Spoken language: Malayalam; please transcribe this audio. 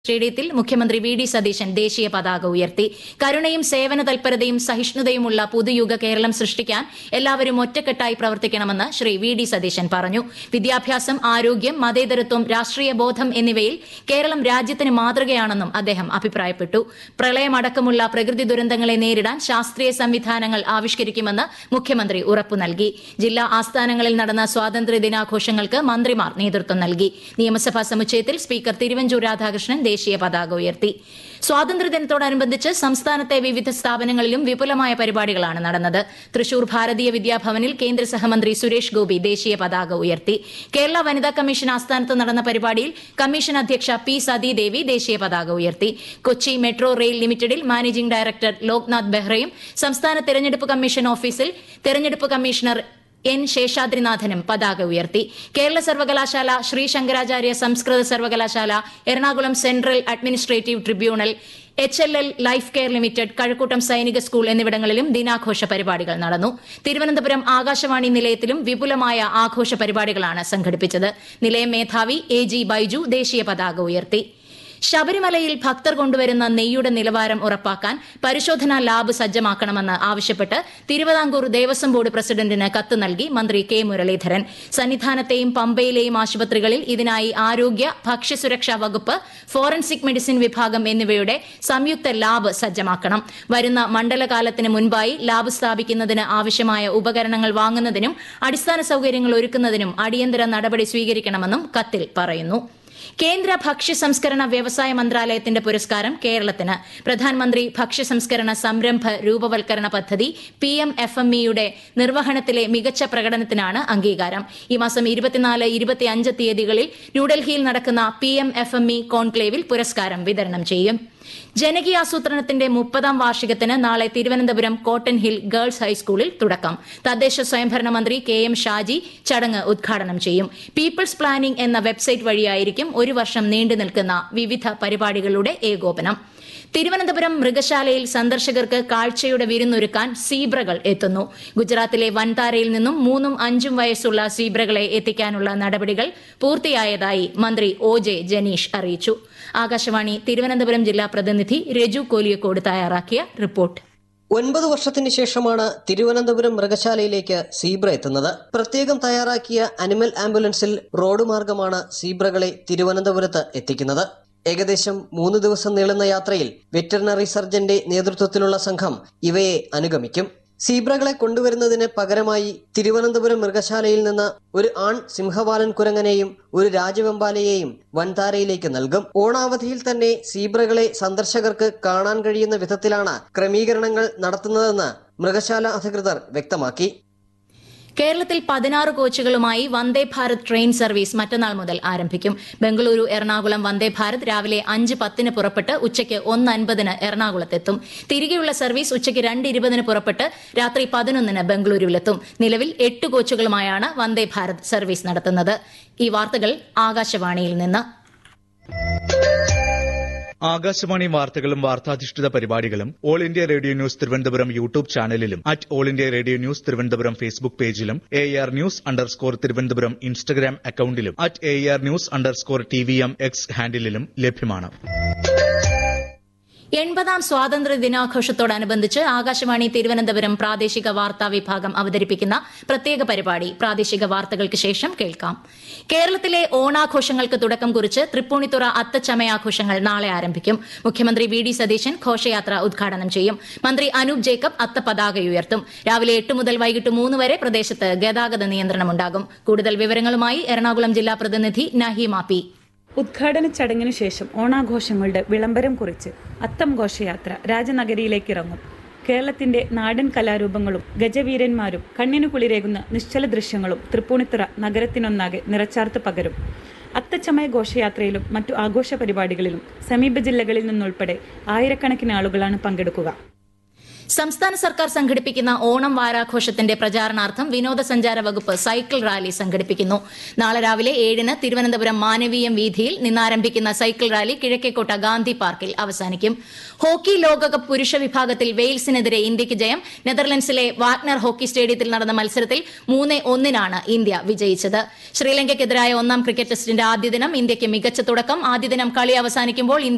സ്റ്റേഡിയത്തിൽ മുഖ്യമന്ത്രി വി ഡി സതീശൻ ദേശീയ പതാക ഉയർത്തി കരുണയും സേവന തൽപരതയും സഹിഷ്ണുതയുമുള്ള പുതുയുഗ കേരളം സൃഷ്ടിക്കാൻ എല്ലാവരും ഒറ്റക്കെട്ടായി പ്രവർത്തിക്കണമെന്ന് ശ്രീ വി ഡി സതീശൻ പറഞ്ഞു വിദ്യാഭ്യാസം ആരോഗ്യം മതേതരത്വം രാഷ്ട്രീയ ബോധം എന്നിവയിൽ കേരളം രാജ്യത്തിന് മാതൃകയാണെന്നും അദ്ദേഹം അഭിപ്രായപ്പെട്ടു പ്രളയമടക്കമുള്ള പ്രകൃതി ദുരന്തങ്ങളെ നേരിടാൻ ശാസ്ത്രീയ സംവിധാനങ്ങൾ ആവിഷ്കരിക്കുമെന്ന് മുഖ്യമന്ത്രി ഉറപ്പു നൽകി ജില്ലാ ആസ്ഥാനങ്ങളിൽ നടന്ന സ്വാതന്ത്ര്യ ദിനാഘോഷങ്ങൾക്ക് മന്ത്രിമാർ നേതൃത്വം നൽകി നിയമസഭാ സമുച്ചയത്തിൽ സ്പീക്കർ തിരുവഞ്ചൂർ രാധാകൃഷ്ണൻ ദേശീയ പതാക ഉയർത്തി സ്വാതന്ത്ര്യദിനത്തോടനുബന്ധിച്ച് സംസ്ഥാനത്തെ വിവിധ സ്ഥാപനങ്ങളിലും വിപുലമായ പരിപാടികളാണ് നടന്നത് തൃശൂർ ഭാരതീയ വിദ്യാഭവനിൽ കേന്ദ്ര സഹമന്ത്രി സുരേഷ് ഗോപി ദേശീയ പതാക ഉയർത്തി കേരള വനിതാ കമ്മീഷൻ ആസ്ഥാനത്ത് നടന്ന പരിപാടിയിൽ കമ്മീഷൻ അധ്യക്ഷ പി സതീദേവി ദേശീയ പതാക ഉയർത്തി കൊച്ചി മെട്രോ റെയിൽ ലിമിറ്റഡിൽ മാനേജിംഗ് ഡയറക്ടർ ലോക്നാഥ് ബെഹ്റയും സംസ്ഥാന തെരഞ്ഞെടുപ്പ് കമ്മീഷൻ ഓഫീസിൽ തെരഞ്ഞെടുപ്പ് കമ്മീഷണർ എൻ ശേഷാദ്രിനാഥനും പതാക ഉയർത്തി കേരള സർവകലാശാല ശ്രീ ശങ്കരാചാര്യ സംസ്കൃത സർവകലാശാല Ernakulam central administrative tribunal H L L life care limited Kazhakoottam സൈനിക സ്കൂൾ എന്നിവിടങ്ങളിലും ദിനാഘോഷ പരിപാടികൾ നടന്നു തിരുവനന്തപുരം ആകാശവാണി നിലയത്തിലും വിപുലമായ ആഘോഷ പരിപാടികളാണ് സംഘടിപ്പിച്ചത് നിലയം മേധാവി എ ജി ബൈജു ദേശീയ പതാക ഉയർത്തി ശബരിമലയിൽ ഭക്തർ കൊണ്ടുവരുന്ന നെയ്യുടെ നിലവാരം ഉറപ്പാക്കാൻ പരിശോധനാ ലാബ് സജ്ജമാക്കണമെന്ന് ആവശ്യപ്പെട്ട് തിരുവിതാംകൂർ ദേവസ്വം ബോർഡ് പ്രസിഡന്റിന് കത്ത് നൽകി മന്ത്രി കെ മുരളീധരൻ സന്നിധാനത്തെയും പമ്പയിലെയും ആശുപത്രികളിൽ ഇതിനായി ആരോഗ്യ ഭക്ഷ്യസുരക്ഷാ വകുപ്പ് ഫോറൻസിക് മെഡിസിൻ വിഭാഗം എന്നിവയുടെ സംയുക്ത ലാബ് സജ്ജമാക്കണം വരുന്ന മണ്ഡലകാലത്തിന് മുൻപായി ലാബ് സ്ഥാപിക്കുന്നതിന് ആവശ്യമായ ഉപകരണങ്ങൾ വാങ്ങുന്നതിനും അടിസ്ഥാന സൌകര്യങ്ങൾ ഒരുക്കുന്നതിനും അടിയന്തര നടപടി സ്വീകരിക്കണമെന്നും കത്തിൽ പറയുന്നു കേന്ദ്ര ഭക്ഷ്യ സംസ്കരണ വ്യവസായ മന്ത്രാലയത്തിന്റെ പുരസ്കാരം കേരളത്തിന് പ്രധാനമന്ത്രി ഭക്ഷ്യ സംസ്കരണ സംരംഭ രൂപവൽക്കരണ പദ്ധതി പി എം എഫ് എം ഇയുടെ നിർവഹണത്തിലെ മികച്ച പ്രകടനത്തിനാണ് അംഗീകാരം ഈ മാസം ഇരുപത്തിനാല് ഇരുപത്തിയഞ്ച് തീയതികളിൽ ന്യൂഡൽഹിയിൽ നടക്കുന്ന P M F M E കോൺക്ലേവിൽ പുരസ്കാരം വിതരണം ചെയ്യും ജനകീയാസൂത്രണത്തിന്റെ മുപ്പതാം വാർഷികത്തിന് നാളെ തിരുവനന്തപുരം കോട്ടൺ ഹിൽ ഗേൾസ് ഹൈസ്കൂളിൽ തുടക്കം തദ്ദേശ സ്വയംഭരണ മന്ത്രി കെ എം ഷാജി ചടങ്ങ് ഉദ്ഘാടനം ചെയ്യും പീപ്പിൾസ് പ്ലാനിംഗ് എന്ന വെബ്സൈറ്റ് വഴിയായിരിക്കും ഒരു വർഷം നീണ്ടു നിൽക്കുന്ന വിവിധ പരിപാടികളുടെ ഏകോപനം തിരുവനന്തപുരം മൃഗശാലയിൽ സന്ദർശകർക്ക് കാഴ്ചയുടെ വിരുന്നൊരുക്കാൻ സീബ്രകൾ എത്തുന്നു ഗുജറാത്തിലെ വൻതാരയിൽ നിന്നും മൂന്നും അഞ്ചും വയസ്സുള്ള സീബ്രകളെ എത്തിക്കാനുള്ള നടപടികൾ പൂർത്തിയായതായി മന്ത്രി ഒ ജെ ജനീഷ് അറിയിച്ചു ആകാശവാണി തിരുവനന്തപുരം ജില്ലാ പ്രതിനിധി രജു കോലിയക്കോട് തയ്യാറാക്കിയ റിപ്പോർട്ട് ഒൻപത് വർഷത്തിന് ശേഷമാണ് തിരുവനന്തപുരം മൃഗശാലയിലേക്ക് സീബ്ര എത്തുന്നത് പ്രത്യേകം തയ്യാറാക്കിയ അനിമൽ ആംബുലൻസിൽ റോഡ് മാർഗമാണ് സീബ്രകളെ തിരുവനന്തപുരത്ത് എത്തിക്കുന്നത് ഏകദേശം മൂന്ന് ദിവസം നീളുന്ന യാത്രയിൽ വെറ്ററിനറി സർജന്റെ നേതൃത്വത്തിലുള്ള സംഘം ഇവയെ അനുഗമിക്കും സീബ്രകളെ കൊണ്ടുവരുന്നതിന് പകരമായി തിരുവനന്തപുരം മൃഗശാലയിൽ നിന്ന് ഒരു ആൺ സിംഹവാലൻ കുരങ്ങനെയും ഒരു രാജവെമ്പാലയെയും വൻതാരയിലേക്ക് നൽകും ഓണാവധിയിൽ തന്നെ സീബ്രകളെ സന്ദർശകർക്ക് കാണാൻ കഴിയുന്ന വിധത്തിലാണ് ക്രമീകരണങ്ങൾ നടത്തുന്നതെന്ന് മൃഗശാല അധികൃതർ വ്യക്തമാക്കി കേരളത്തിൽ പതിനാറ് കോച്ചുകളുമായി വന്ദേ ഭാരത് ട്രെയിൻ സർവീസ് മറ്റന്നാൾ മുതൽ ആരംഭിക്കും ബംഗളൂരു എറണാകുളം വന്ദേ ഭാരത് രാവിലെ അഞ്ച് പത്തിന് പുറപ്പെട്ട് ഉച്ചയ്ക്ക് ഒന്ന് അൻപതിന് എറണാകുളത്തെത്തും തിരികെയുള്ള സർവീസ് ഉച്ചയ്ക്ക് രണ്ട് ഇരുപതിന് പുറപ്പെട്ട് രാത്രി പതിനൊന്നിന് ബംഗളൂരുവിലെത്തും നിലവിൽ എട്ട് കോച്ചുകളുമായാണ് വന്ദേ ഭാരത് സർവീസ് നടത്തുന്നത് ഈ വാർത്തകൾ ആകാശവാണിയിൽ നിന്ന് ആകാശവാണി വാർത്തകളും വാർത്താധിഷ്ഠിത പരിപാടികളും all India radio news Thiruvananthapuram YouTube ചാനലിലും at all India radio news Thiruvananthapuram Facebook പേജിലും A R news underscore Thiruvananthapuram Instagram അക്കൌണ്ടിലും at A R news underscore T V M X ഹാൻഡിലും ലഭ്യമാണ് എൺപതാം സ്വാതന്ത്ര്യ ദിനാഘോഷത്തോടനുബന്ധിച്ച് ആകാശവാണി തിരുവനന്തപുരം പ്രാദേശിക വാർത്താ വിഭാഗം അവതരിപ്പിക്കുന്ന പ്രത്യേക പരിപാടി പ്രാദേശിക വാർത്തകൾക്ക് ശേഷം കേൾക്കാം കേരളത്തിലെ ഓണാഘോഷങ്ങൾക്ക് തുടക്കം കുറിച്ച് തൃപ്പൂണിത്തുറ അത്തച്ചമയാഘോഷങ്ങൾ നാളെ ആരംഭിക്കും മുഖ്യമന്ത്രി വി ഡി സതീശൻ ഘോഷയാത്ര ഉദ്ഘാടനം ചെയ്യും മന്ത്രി അനൂപ് ജേക്കബ് അത്തപതാക ഉയർത്തും രാവിലെ എട്ട് മുതൽ വൈകിട്ട് മൂന്ന് വരെ പ്രദേശത്ത് ഗതാഗത നിയന്ത്രണമുണ്ടാകും കൂടുതൽ വിവരങ്ങളുമായി എറണാകുളം ജില്ലാ പ്രതിനിധി നഹീമ പി ഉദ്ഘാടന ചടങ്ങിനു ശേഷം ഓണാഘോഷങ്ങളുടെ വിളംബരം കുറിച്ച് അത്തം ഘോഷയാത്ര രാജനഗരിയിലേക്ക് ഇറങ്ങും കേരളത്തിന്റെ നാടൻ കലാരൂപങ്ങളും ഗജവീരന്മാരും കണ്ണിനു കുളിരേകുന്ന നിശ്ചല ദൃശ്യങ്ങളും തൃപ്പൂണിത്തുറ നഗരത്തിനൊന്നാകെ നിറച്ചാർത്ത് പകരും അത്തച്ചമയ ഘോഷയാത്രയിലും മറ്റു ആഘോഷ പരിപാടികളിലും സമീപ ജില്ലകളിൽ നിന്നുൾപ്പെടെ ആയിരക്കണക്കിന് ആളുകളാണ് പങ്കെടുക്കുക സംസ്ഥാന സർക്കാർ സംഘടിപ്പിക്കുന്ന ഓണം വാരാഘോഷത്തിന്റെ പ്രചാരണാർത്ഥം വിനോദസഞ്ചാര വകുപ്പ് സൈക്കിൾ റാലി സംഘടിപ്പിക്കുന്നു നാളെ രാവിലെ ഏഴിന് തിരുവനന്തപുരം മാനവീയം വീതിയിൽ നിന്നാരംഭിക്കുന്ന സൈക്കിൾ റാലി കിഴക്കേക്കോട്ട ഗാന്ധി പാർക്കിൽ അവസാനിക്കും ഹോക്കി ലോകകപ്പ് പുരുഷ വിഭാഗത്തിൽ വെയിൽസിനെതിരെ ഇന്ത്യയ്ക്ക് ജയം നെതർലൻഡ്സിലെ വാഗ്നർ ഹോക്കി സ്റ്റേഡിയത്തിൽ നടന്ന മത്സരത്തിൽ മൂന്ന് ഒന്നിനാണ് ഇന്ത്യ വിജയിച്ചത് ശ്രീലങ്കയ്ക്കെതിരായ ഒന്നാം ക്രിക്കറ്റ് ടെസ്റ്റിന്റെ ആദ്യ ദിനം ഇന്ത്യയ്ക്ക് മികച്ച തുടക്കം ആദ്യ ദിനം കളി അവസാനിക്കുമ്പോൾ ഇന്ത്യ